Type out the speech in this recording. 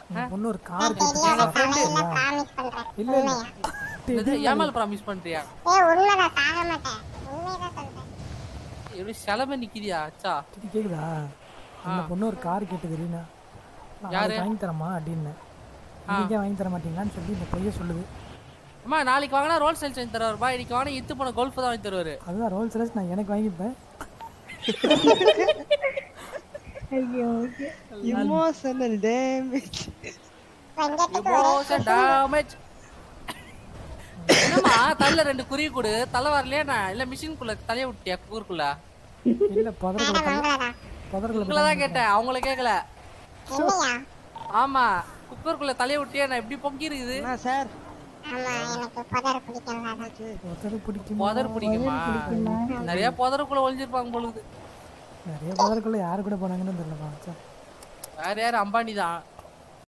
இந்த பொண்ணு ஒரு கார் தெரியாத கேட்டுச்சு சமையல்ல ப்ராமிஸ் பண்றேன் இல்ல இல்ல இது ஏமால் ப்ராமிஸ் பண்றியா ஏய் உண்மைதான் சாக மாட்டேன் உண்மையதான் சொல்றேன் எப்படி சிலமை நிக்கிறியா அச்சா இது கேக்குதா அந்த பொண்ணு ஒரு கார் கேட்டுது ரீனா நான் யாரு? அதுக்கு வாங்கி தரமா அப்படின்னு இன்னைக்கே வாங்கி தர மாட்டீங்களான்னு சொல்லி இந்த பொய்ய சொல்லுது அம்மா நாளைக்கு வாங்கினா ரோல் சேல்ஸ் வாங்கி தருவாருப்பா இன்னைக்கு வாங்கினா இத்து போன கோல்ஃப் தான் வாங்கி தருவாரு அதுதான் ரோல்ஸ் ரைஸ் நான் எனக்கு வாங்கிப்பேன் இமோஷனல் டேமேஜ் வெங்கட்டுக்கு Emotion damage. என்னம்மா தலையில ரெண்டு குருவி கொடு தலை வரலையா நான் இல்ல மிஷின்குள்ள தலைய விட்டியா குறுக்குள்ள இல்ல புதற்குள்ள மங்களடா புதற்குள்ள உங்களதான் கேட்டேன் அவங்கள கேட்கல இல்லையா ஆமா குக்கருக்குள்ள தலைய விட்டியா நான் எப்படி பொங்கி இருக்குது என்ன சார் ஆமா எனக்கு புதர் பிடிக்கும் புதர் பிடிக்கும் புதர் பிடிக்குமா நிறைய புதருக்குள்ள ஒளிஞ்சிருப்பாங்க பொழுது நிறைய புதற்குள்ள யாரு கூட போனாங்கன்னு தெரியலப்பா ச்சே. வேற யாரு அம்பானி தான்